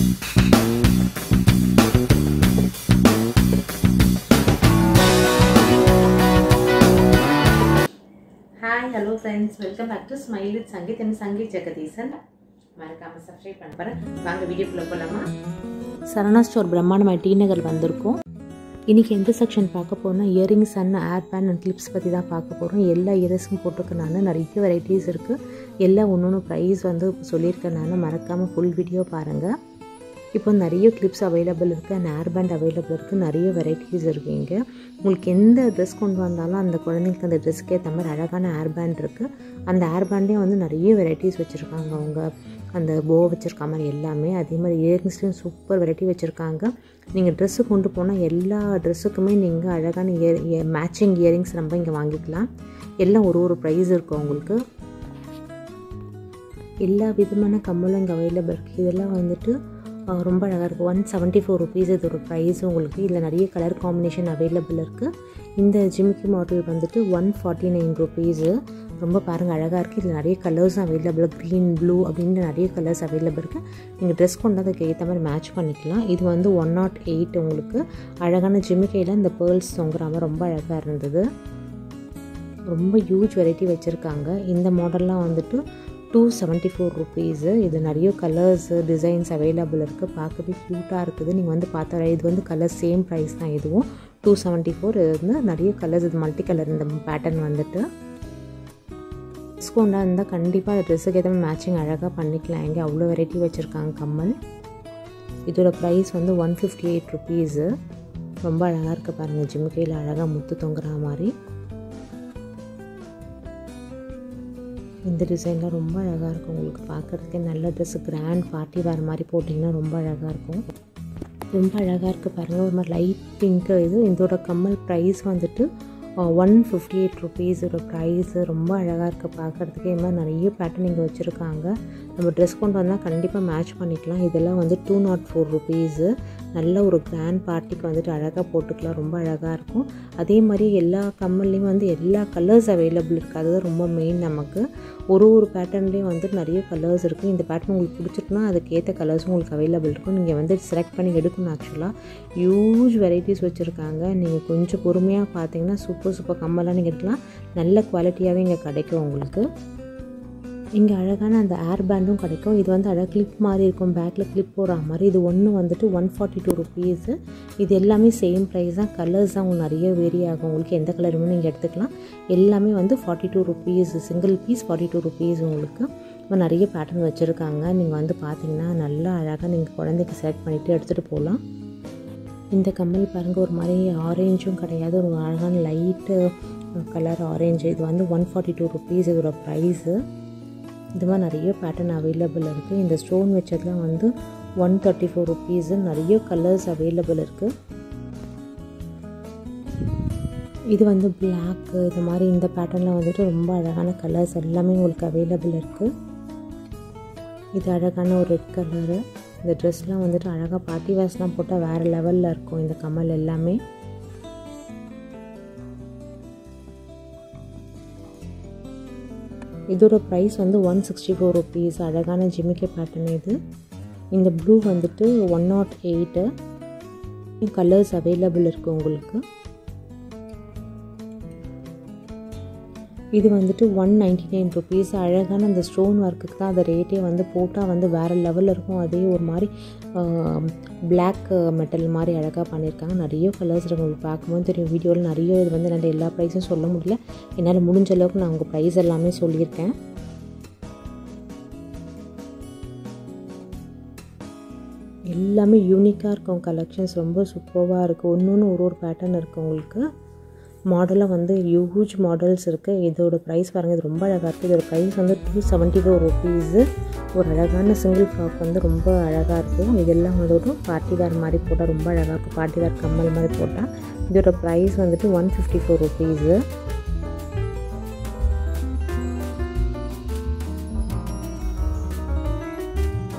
hi hello friends welcome back to smile with Sangeeth and Sangeeth Jagadeesan மறக்காமல் subscribe பண்ண போகிறேன் வாங்க வீடியோக்குள்ளே போகலாமா சரணா ஸ்டோர் பிரம்மாண்டமாக டி நகர் வந்திருக்கோம் இன்றைக்கி எந்த செக்ஷன் பார்க்க போகிறோம்னா earrings and hair band and clips பற்றி தான் பார்க்க போகிறோம் எல்லா இயர்ஸும் போட்டிருக்கேன் நான் நிறைய வெரைட்டிஸ் இருக்குது எல்லாம் ஒன்று ஒன்று ப்ரைஸ் வந்து சொல்லியிருக்கேன் நான் மறக்காமல் ஃபுல் வீடியோ பாருங்கள் இப்போ நிறைய கிளிப்ஸ் அவைலபிள் இருக்குது அண்ட் ஏர் பேண்ட் அவைலபிள் இருக்குது நிறைய வெரைட்டிஸ் இருக்குது இங்கே உங்களுக்கு எந்த ட்ரெஸ் கொண்டு வந்தாலும் அந்த குழந்தைங்களுக்கு அந்த ட்ரெஸ்க்கு ஏற்ற மாதிரி அழகான ஏர் பேண்ட் இருக்குது அந்த ஏர் பேண்ட்லேயும் வந்து நிறைய வெரைட்டிஸ் வச்சுருக்காங்க அவங்க அந்த போ வச்சுருக்க மாதிரி எல்லாமே அதே மாதிரி இயரிங்ஸ்லேயும் சூப்பர் வெரைட்டி வச்சுருக்காங்க நீங்கள் ட்ரெஸ்ஸு கொண்டு போனால் எல்லா ட்ரெஸ்ஸுக்குமே நீங்கள் அழகான இயர் மேட்சிங் இயரிங்ஸ் நம்ம இங்கே வாங்கிக்கலாம் எல்லாம் ஒரு ஒரு ப்ரைஸ் இருக்கும் உங்களுக்கு எல்லா விதமான கம்மலும் இங்கே அவைலபிள் இருக்குது இதெல்லாம் வந்துட்டு ரொம்ப அழகாக இருக்குது ஒன் செவன்ட்டி ஃபோர் ருபீஸ் இதோட ப்ரைஸ் உங்களுக்கு இதில் நிறைய கலர் காம்பினேஷன் அவைலபிள் இருக்குது இந்த ஜிமிக்கி மாடல் வந்துட்டு ஒன் ஃபார்ட்டி நைன் ருபீஸு ரொம்ப பாருங்கள் அழகாக இருக்குது இதில் நிறைய கலர்ஸும் அவைலபிள் க்ரீன் ப்ளூ அப்படின்ற நிறைய கலர்ஸ் அவைலபிள் இருக்குது நீங்கள் ட்ரெஸ் கொண்டு அதுக்கு ஏற்ற மாதிரி மேட்ச் பண்ணிக்கலாம் இது வந்து ஒன் நாட் எயிட் உங்களுக்கு அழகான ஜிமிக்கையில் இந்த பேர்ல்ஸ் தொங்குற மாதிரி ரொம்ப அழகாக இருந்தது ரொம்ப ஹியூஜ் வெரைட்டி வச்சுருக்காங்க இந்த மாடல்லாம் வந்துட்டு டூ செவன்ட்டி ஃபோர் ருபீஸு இது நிறைய கலர்ஸு டிசைன்ஸ் அவைலபிள் இருக்குது பார்க்கவே க்யூட்டாக இருக்குது நீங்கள் வந்து பார்த்தா இது வந்து கலர் சேம் ப்ரைஸ் தான் இதுவும் டூ செவன்ட்டி ஃபோர் இது வந்து நிறைய கலர்ஸ் இது மல்டி கலர் இந்த பேட்டர்ன் வந்துட்டு டிஸ்கவுண்டாக இருந்தால் கண்டிப்பாக அந்த ட்ரெஸ்ஸுக்கு ஏற்ற மேட்சிங் அழகாக பண்ணிக்கலாம் இங்கே அவ்வளோ வெரைட்டி வச்சுருக்காங்க கம்மல் இதோட ப்ரைஸ் வந்து ஒன் ஃபிஃப்டி எயிட் ருபீஸு ரொம்ப அழகாக இருக்குது பாருங்கள் ஜிம்முக்கையில் அழகாக முத்து தொங்குற மாதிரி இந்த டிசைன்லாம் ரொம்ப அழகாக இருக்கும் உங்களுக்கு பார்க்குறதுக்கே நல்ல ட்ரெஸ்ஸு கிராண்ட் பார்ட்டி வேறு மாதிரி போட்டிங்கன்னா ரொம்ப அழகாக இருக்கும் ரொம்ப அழகாக இருக்குது பாருங்கள் ஒரு மாதிரி லைட் பிங்க்கு இது இதோட கம்மல் ப்ரைஸ் வந்துட்டு ஒன் ஃபிஃப்டி எயிட் ருபீஸோட ப்ரைஸு ரொம்ப அழகாக இருக்குது பார்க்குறதுக்கே இது மாதிரி நிறைய பேட்டர்ன் இங்கே வச்சுருக்காங்க நம்ம ட்ரெஸ் கொண்டு வந்தால் கண்டிப்பாக மேட்ச் பண்ணிக்கலாம் இதெல்லாம் வந்து டூ நாட் ஃபோர் ருபீஸு நல்ல ஒரு கிராண்ட் பார்ட்டிக்கு வந்துட்டு அழகாக போட்டுக்கலாம் ரொம்ப அழகாக இருக்கும் அதே மாதிரி எல்லா கம்மல்லையும் வந்து எல்லா கலர்ஸ் அவைலபிள் இருக்குது அதுதான் ரொம்ப மெயின் நமக்கு ஒரு ஒரு பேட்டர்ன்லேயும் வந்து நிறைய கலர்ஸ் இருக்குது இந்த பேட்டர்ன் உங்களுக்கு பிடிச்சிருக்குன்னா அதுக்கு ஏற்ற கலர்ஸும் உங்களுக்கு அவைலபிள் இருக்கும் நீங்கள் வந்து செலக்ட் பண்ணி எடுக்கணும் ஆக்சுவலாக ஹியூஜ் வெரைட்டிஸ் வச்சுருக்காங்க நீங்கள் கொஞ்சம் பொறுமையாக பார்த்தீங்கன்னா சூப்பர் சூப்பர் கம்மலாக நீங்கள் எடுக்கலாம் நல்ல குவாலிட்டியாகவே இங்கே கிடைக்கும் உங்களுக்கு இங்கே அழகான அந்த ஏர் பேண்டும் கிடைக்கும் இது வந்து அழகாக கிளிப் மாதிரி இருக்கும் பேக்கில் கிளிப் போடுற மாதிரி இது ஒன்று வந்துட்டு ஒன் ஃபார்ட்டி டூ ருபீஸு இது எல்லாமே சேம் ப்ரைஸ் தான் கலர்ஸ் தான் உங்களுக்கு நிறைய வேரி ஆகும் உங்களுக்கு எந்த கலர் வேணும் நீங்கள் எடுத்துக்கலாம் எல்லாமே வந்து forty two rupees single piece forty two rupees உங்களுக்கு இப்போ நிறைய பேட்டர்ன் வச்சுருக்காங்க நீங்கள் வந்து பார்த்தீங்கன்னா நல்லா அழகாக நீங்கள் குழந்தைக்கு செலக்ட் பண்ணிவிட்டு எடுத்துகிட்டு போகலாம் இந்த கம்மல் பாருங்கள் ஒரு மாதிரி ஆரேஞ்சும் கிடையாது ஒரு அழகான லைட்டு கலர் ஆரேஞ்சு இது வந்து ஒன் ஃபார்ட்டி டூ ருபீஸ் இதோட ப்ரைஸு இது மாதிரி நிறைய பேட்டர்ன் அவைலபிள் இருக்குது இந்த ஸ்டோன் வச்சதுலாம் வந்து ஒன் தேர்ட்டி ஃபோர் ருபீஸு நிறைய கலர்ஸ் அவைலபிள் இருக்குது இது வந்து பிளாக்கு இது மாதிரி இந்த பேட்டர்னில் வந்துட்டு ரொம்ப அழகான கலர்ஸ் எல்லாமே உங்களுக்கு அவைலபிள் இருக்குது இது அழகான ஒரு ரெட் கலரு இந்த ட்ரெஸ்லாம் வந்துட்டு அழகாக பார்ட்டி வேர்ஸ்லாம் போட்டால் வேறு லெவலில் இருக்கும் இந்த கமல் எல்லாமே இதோட ப்ரைஸ் வந்து ஒன் சிக்ஸ்டி ஃபோர் ருபீஸ் அழகான ஜிமிக்கி பேட்டர்ன் இது இந்த ப்ளூ வந்துட்டு one naught eight colours available இருக்குது உங்களுக்கு இது வந்துட்டு ஒன் நைன்டி நைன் ருபீஸ் அழகான அந்த ஸ்டோன் ஒர்க்குக்கு தான் அந்த ரேட்டே வந்து போட்டால் வந்து வேறு லெவலில் இருக்கும் அதே ஒரு மாதிரி பிளாக் மெட்டல் மாதிரி அழகாக பண்ணியிருக்காங்க நிறைய கலர்ஸ் உங்களுக்கு பார்க்கும்போது தெரியும் வீடியோவில் நிறைய இது வந்து என்னால் எல்லா ப்ரைஸும் சொல்ல முடியல என்னால் முடிஞ்ச அளவுக்கு நான் உங்கள் ப்ரைஸ் எல்லாமே சொல்லியிருக்கேன் எல்லாமே யூனிக்காக இருக்கும் கலெக்ஷன்ஸ் ரொம்ப சூப்பராக இருக்குது ஒன்று ஒன்று ஒரு ஒரு பேட்டர்ன் இருக்குது உங்களுக்கு மாடலாக வந்து ஹியூஜ் மாடல்ஸ் இருக்குது இதோட ப்ரைஸ் பாருங்கள் இது ரொம்ப அழகாக இருக்குது இதோட ப்ரைஸ் வந்து டூ செவன்ட்டி ஃபோர் ருபீஸு ஒரு அழகான சிங்கிள் ஃப்ராக் வந்து ரொம்ப அழகாக இருக்கும் இதெல்லாம் வந்துட்டு பார்ட்டி வேர் மாதிரி போட்டால் ரொம்ப அழகாக இருக்கும் பார்ட்டி வேர் கம்மல் மாதிரி போட்டால் இதோட ப்ரைஸ் வந்துட்டு ஒன் ஃபிஃப்டி ஃபோர் ருபீஸு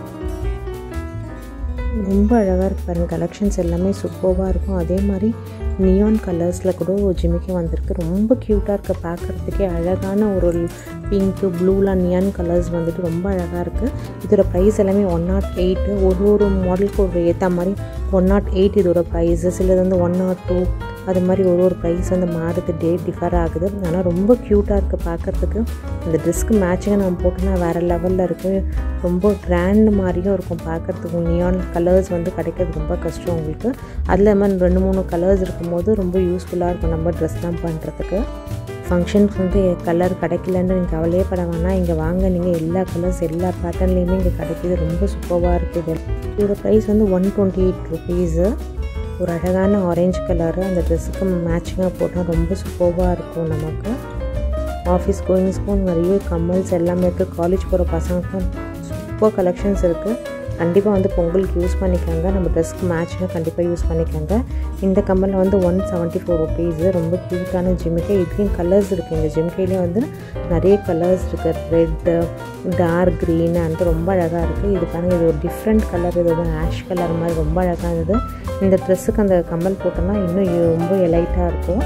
ரொம்ப அழகாக இருக்கு பாருங்கள் கலெக்ஷன்ஸ் எல்லாமே சூப்பராக இருக்கும் அதே மாதிரி நியான் கலர்ஸில் கூட ஒரு ஜிமிக்கி வந்திருக்கு ரொம்ப க்யூட்டாக இருக்க பார்க்குறதுக்கே அழகான ஒரு பிங்க்கு ப்ளூலாம் நியான் கலர்ஸ் வந்துட்டு ரொம்ப அழகாக இருக்குது இதோட ப்ரைஸ் எல்லாமே ஒன் நாட் எயிட்டு ஒரு ஒரு மாடலுக்கு ஒரு ஏற்ற மாதிரி ஒன் நாட் எயிட் இதோட ப்ரைஸு சிலது வந்து ஒன் நாட் டூ அது மாதிரி ஒரு ஒரு ப்ரைஸ் வந்து மாறுது டேட் டிஃபர் ஆகுது ஆனால் ரொம்ப க்யூட்டாக இருக்குது பார்க்குறதுக்கு அந்த ட்ரெஸ்க்கு மேட்சிங்காக நம்ம போட்டோன்னா வேறு லெவலில் இருக்குது ரொம்ப கிராண்ட் மாதிரியும் இருக்கும் பார்க்குறதுக்கு நியான் கலர்ஸ் வந்து கிடைக்கிறது ரொம்ப கஷ்டம் உங்களுக்கு அதில் மாதிரி ரெண்டு மூணு கலர்ஸ் இருக்கும்போது ரொம்ப யூஸ்ஃபுல்லாக இருக்கும் நம்ம ட்ரெஸ்லாம் பண்ணுறதுக்கு ஃபங்க்ஷனுக்கு வந்து கலர் கிடைக்கலன்னு நீங்கள் கவலையே பட வேணாம் இங்கே வாங்க நீங்கள் எல்லா கலர்ஸ் எல்லா பேட்டர்ன்லேயுமே இங்கே கிடைக்கிது ரொம்ப சூப்பராக இருக்குது இதோட ப்ரைஸ் வந்து ஒன் டுவெண்ட்டி எயிட் ருபீஸு ஒரு அழகான ஆரஞ்சு கலரு அந்த ட்ரெஸ்ஸுக்கு மேட்சிங்காக போட்டால் ரொம்ப சூப்பராக இருக்கும் நமக்கு ஆஃபீஸ் கோயிங்ஸ்க்கும் நிறைய கம்மல்ஸ் எல்லாமே இருக்குது காலேஜ் போகிற பசங்களுக்கும் சூப்பர் கலெக்ஷன்ஸ் இருக்குது கண்டிப்பாக வந்து பொங்கலுக்கு யூஸ் பண்ணிக்கோங்க நம்ம ட்ரெஸ்க்கு மேட்சிங்காக கண்டிப்பாக யூஸ் பண்ணிக்கோங்க இந்த கம்மலில் வந்து ஒன் செவன்ட்டி ஃபோர் ருபீஸு ரொம்ப க்யூட்டான ஜிமிக்கை இதுலேயும் கலர்ஸ் இருக்குது இந்த ஜிமிக்கையிலேயே வந்து நிறைய கலர்ஸ் இருக்குது ரெட்டு டார்க் க்ரீன் அந்த ரொம்ப அழகாக இருக்குது இது பாருங்கள் இது ஒரு டிஃப்ரெண்ட் கலர் இது வந்து ஆஷ் கலர் மாதிரி ரொம்ப அழகாக இருந்தது இந்த ட்ரெஸ்ஸுக்கு அந்த கம்மல் போட்டோன்னா இன்னும் ரொம்ப எலைட்டாக இருக்கும்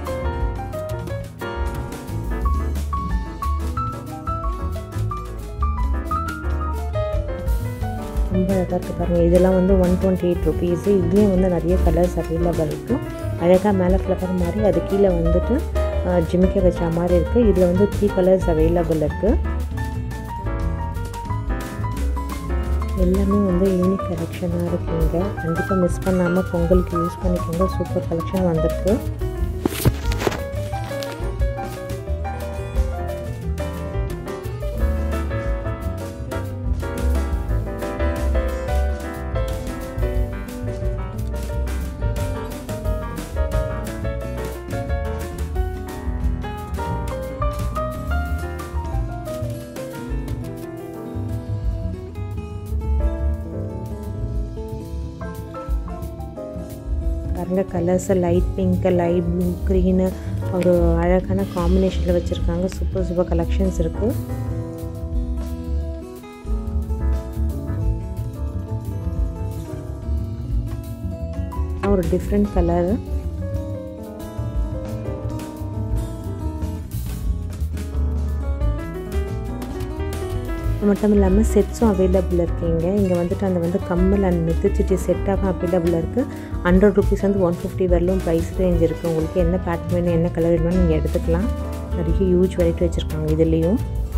ரொம்ப அழகாக இருக்குது பாருங்கள் இதெல்லாம் வந்து ஒன் டுவெண்ட்டி எயிட் ருபீஸு இதுலேயும் வந்து நிறைய கலர்ஸ் அவைலபிள் இருக்குது அழகாக மேலே ஃப்ளவர் மாதிரி அது கீழே வந்துட்டு ஜிமிக்க வச்ச மாதிரி இருக்குது இதில் வந்து த்ரீ கலர்ஸ் அவைலபிள் இருக்குது எல்லாமே வந்து யூனிக் கலெக்ஷனாக இருக்குங்க கண்டிப்பாக மிஸ் பண்ணாமல் பொங்கலுக்கு யூஸ் பண்ணிக்கோங்க சூப்பர் கலெக்ஷன் வந்திருக்கு பாருங்கள் கலர்ஸை light pink light blue green ஒரு அழகான காம்பினேஷனில் வச்சுருக்காங்க சூப்பர் சூப்பர் கலெக்ஷன்ஸ் இருக்குது ஒரு டிஃப்ரெண்ட் கலர் மட்டும் இல்லாமல் செட்ஸும் அவைலபிள் இருக்குங்க இங்கே வந்துட்டு அந்த வந்து கம்மல் அண்ட் நெத்திச்சிட்டி செட்டாகவும் அவைலபிள் இருக்குது ஹண்ட்ரட் ருபீஸ் வந்து ஒன் ஃபிஃப்டி வரலும் ப்ரைஸ் ரேஞ்ச் இருக்குது உங்களுக்கு என்ன பேட்டர்ன் வேணும் என்ன கலர் வேணும்னு நீங்கள் எடுத்துக்கலாம் நிறைய ஹியூஜ் வெரைட்டி வச்சுருக்காங்க இதுலேயும்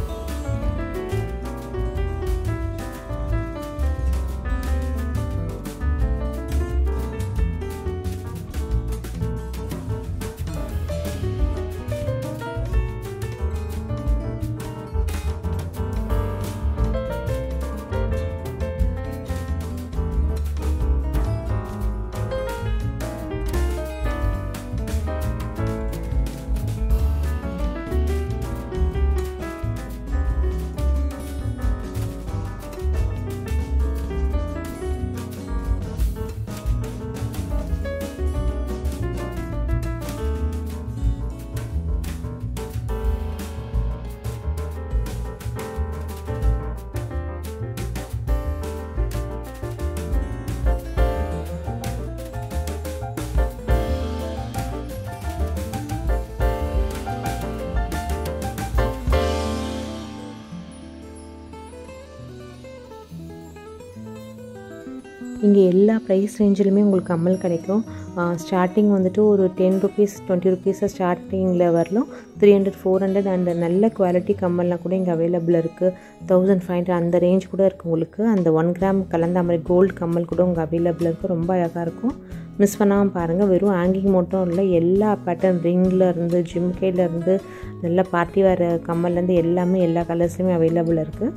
இங்கே எல்லா ப்ரைஸ் ரேஞ்சிலுமே உங்களுக்கு கம்மல் கிடைக்கும் ஸ்டார்டிங் வந்துட்டு ஒரு டென் ருபீஸ் டுவெண்ட்டி ருபீஸை ஸ்டார்டிங்கில் வரலும் three hundred four hundred and நல்ல குவாலிட்டி கம்மல்லாம் கூட இங்கே அவைலபிள் இருக்குது தௌசண்ட் ஃபைவ் ஹண்ட்ரட் அந்த ரேஞ்ச் கூட இருக்குது உங்களுக்கு அந்த ஒன் கிராம் கலந்த மாதிரி கோல்டு கம்மல் கூட உங்கள் அவைலபிள் இருக்குது ரொம்ப அழகாக இருக்கும் மிஸ் பண்ணாமல் பாருங்கள் வெறும் ஹேங்கிங் மட்டும் இல்லை எல்லா பேட்டர்ன் ரிங்கில் இருந்து ஜிம்கேலேருந்து நல்ல பார்ட்டி வேறு கம்மல்லேருந்து எல்லாமே எல்லா கலர்ஸ்லையுமே அவைலபிள் இருக்குது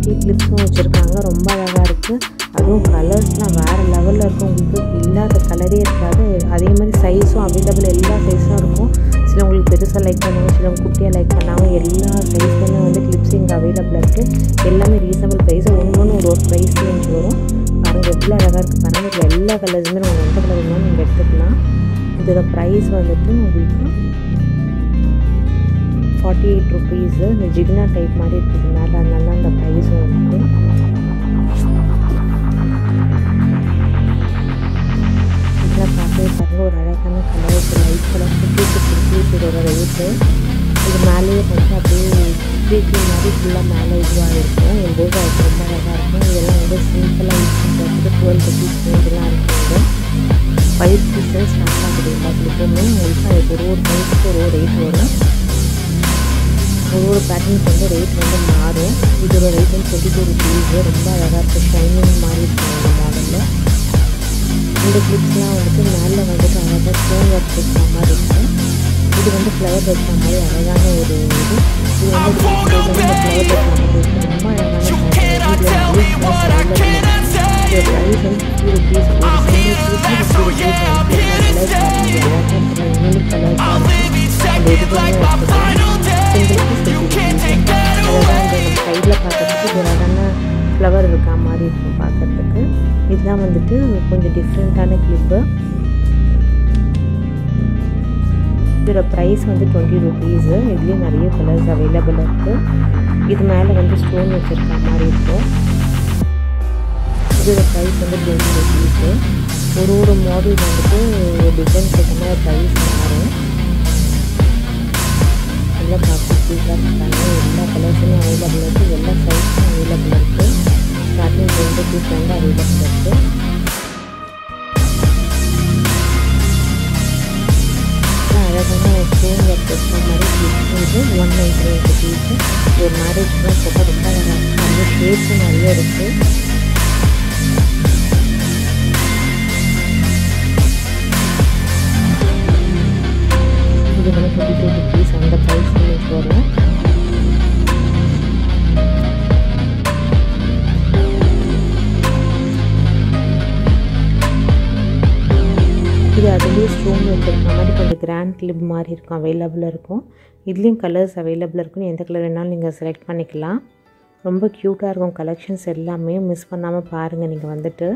மாதிரி கிளிப்ஸும் வச்சுருக்காங்க ரொம்ப அழகாக இருக்குது அதுவும் கலர்ஸ்லாம் வேறு லெவலில் இருக்கும் உங்களுக்கு இல்லாத கலரே இருக்காது அதே மாதிரி சைஸும் அவைலபிள் எல்லா சைஸும் இருக்கும் சிலவங்களுக்கு பெருசாக லைக் பண்ணுவாங்க சிலவங்க குட்டியாக லைக் பண்ணாங்க எல்லா சைஸ்லையுமே வந்து கிளிப்ஸ் இங்கே அவைலபிளாக இருக்குது எல்லாமே ரீசனபிள் ப்ரைஸ் ஒன்று ஒன்று ஒரு ஒரு ப்ரைஸ் ரேஞ்ச் வரும் பாருங்கள் எவ்வளோ அழகாக இருக்குது பாருங்கள் இதில் எல்லா கலர்ஸுமே நம்ம எந்த கலர் வேணாலும் நீங்கள் எடுத்துக்கலாம் இதோட ப்ரைஸ் வந்துட்டு உங்களுக்கு ஃபார்ட்டி எயிட் ருபீஸு இந்த ஜிக்னா டைப் மாதிரி இருக்குது மேலே அதனால அந்த ப்ரைஸ் உங்களுக்கு இதெல்லாம் பார்க்கவே பாருங்கள் ஒரு அழகான colour light colour fifty six rupees இதோட ரேட்டு இது மேலேயே வந்து அப்படியே க்ரீக்லி மாதிரி ஃபுல்லாக மேலே இதுவாக இருக்கும் எம்போது அது ரொம்ப அழகாக இருக்கும் இதெல்லாம் வந்து சிம்பிளாக யூஸ் பண்ணுறதுக்கு டுவெல் ருபீஸ் ரேஞ்செலாம் இருக்குங்க ஃபைவ் ருபீஸ் ஸ்டார்ட் ஆகுது எல்லாத்துக்குமே உங்களுக்கு அது ஒரு ஒரு ப்ரைஸ்க்கு ஒரு ஒரு ரேட் வரும் ஒரு ஒரு பேட்டர்னுக்கு வந்து ரேட் வந்து மாறும் இதோட ரேட் வந்து டுவெண்ட்டி டூ ருபீஸ் ரொம்ப அழகாக இருக்குது ஷைனிங் மாதிரி இருக்கும் இந்த மாடலில் இந்த கிளிப்ஸ்லாம் வந்துட்டு மேலே வந்துட்டு அழகாக ஸ்டோன் ஒர்க் வச்ச மாதிரி இருக்கும் இது வந்து ஃப்ளவர் வச்ச மாதிரி அழகான ஒரு இது இது வந்து ஃப்ளவர் வச்ச மாதிரி இருக்கும் ரொம்ப அழகான இதோட ப்ரைஸ் வந்து ஃபிஃப்டி ருபீஸ் ஒரு single piece fifty rupees unique colours அந்த இதுவுமே சிங்கிள் பீஸ் அழகாக இந்த நம்ம சைடில் பார்க்குறதுக்கு இது அழகான ஃப்ளவர் இருக்கா மாதிரி இருக்கும் பார்க்குறதுக்கு இதுதான் வந்துட்டு கொஞ்சம் டிஃப்ரெண்ட்டான கிளிப்பு இதோட ப்ரைஸ் வந்து டுவெண்ட்டி ருபீஸு இதுலேயும் நிறைய கலர்ஸ் அவைலபிள் இருக்குது இது மேலே வந்து ஸ்டோன் வச்சுருக்க மாதிரி இருக்கும் இதோட ப்ரைஸ் வந்து டுவெண்ட்டி ருபீஸு ஒரு ஒரு மாடல் வந்துட்டு டிசைன் ஏற்ற மாதிரி ப்ரைஸ் மாறும் எல்லாம் பார்த்து சூப்பராக இருக்காங்க எல்லா கலர்ஸுமே அவைலபிள் இருக்குது எல்லா சைஸும் அவைலபிள் இருக்குது ஸ்டார்டிங் டுவெண்ட்டி பீஸ் வந்து அவைலபிள் இருக்குது அழகான ஸ்டோன் ஒர்க் வச்ச மாதிரி இது ஒன் நைன்டி நைன் ருபீஸு ஒரு மேரேஜ்லாம் போட்டால் ரொம்ப அழகாக இருக்கும் நிறைய ஷேப்ஸும் நிறைய இருக்குது இது வந்து டுவெண்ட்டி டூ ருபீஸ் அந்த ப்ரைஸ் வரும் இது அதுலேயே ஸ்டோன் வச்சுருக்க மாதிரி கொஞ்சம் கிராண்ட் கிளிப் மாதிரி இருக்கும் அவைலபிளாக இருக்கும் இதுலேயும் கலர்ஸ் அவைலபிளாக இருக்கும் எந்த கலர் வேணாலும் நீங்கள் செலக்ட் பண்ணிக்கலாம் ரொம்ப க்யூட்டாக இருக்கும் கலெக்ஷன்ஸ் எல்லாமே மிஸ் பண்ணாமல் பாருங்கள் நீங்கள் வந்துட்டு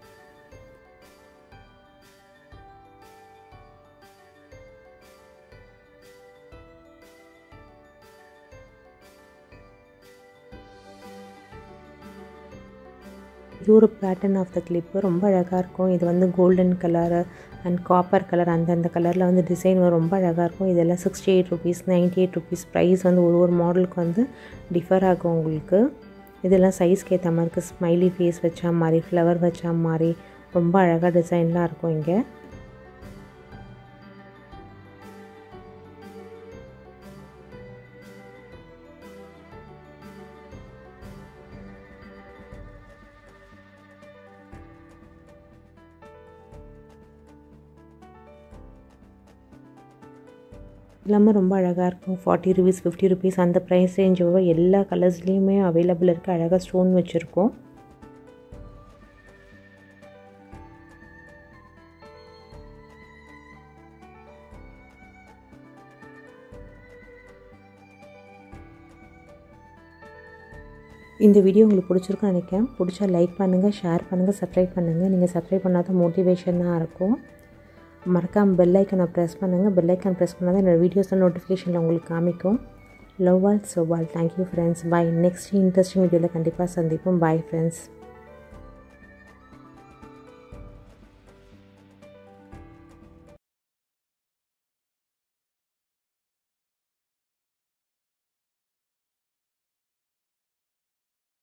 இது ஒரு பேட்டர்ன் ஆஃப் த கிளிப்பு ரொம்ப அழகாக இருக்கும் இது வந்து golden colour and copper colour அந்தந்த கலரில் வந்து டிசைன் ரொம்ப அழகாக இருக்கும் இதெல்லாம் sixty eight rupees ninety eight rupees price வந்து ஒரு ஒரு மாடலுக்கு வந்து டிஃபர் ஆகும் உங்களுக்கு இதெல்லாம் சைஸ்க்கு ஏற்ற மாதிரி இருக்குது ஸ்மைலி ஃபேஸ் வச்சா மாதிரி ஃப்ளவர் வச்சா மாதிரி ரொம்ப அழகாக டிசைன்லாம் இருக்கும் இங்கே எல்லாமே ரொம்ப அழகாக இருக்கும் ஃபார்ட்டி ருபீஸ் ஃபிஃப்டி ருபீஸ் அந்த ப்ரைஸ் ரேஞ்சோட எல்லா கலர்ஸ்லேயுமே அவைலபிள் இருக்குது அழகாக ஸ்டோன் வச்சுருக்கோம் இந்த வீடியோ உங்களுக்கு பிடிச்சிருக்குன்னு நினைக்கிறேன் பிடிச்சா லைக் பண்ணுங்கள் ஷேர் பண்ணுங்கள் சப்ஸ்கிரைப் பண்ணுங்கள் நீங்கள் சப்ஸ்கிரைப் பண்ணாத மோட்டிவேஷன் தான் இருக்கும் மறக்காமல் பெல் ஐக்கனை ப்ரெஸ் பண்ணுங்கள் பெல் ஐக்கன் ப்ரெஸ் பண்ணால் தான் என்னோடய வீடியோஸில் நோட்டிஃபிகேஷனில் உங்களுக்கு காமிக்கும் லவ் ஆல் சோபால் thank you friends bye next interesting வீடியோவில் கண்டிப்பாக சந்திப்போம் பாய் ஃப்ரெண்ட்ஸ்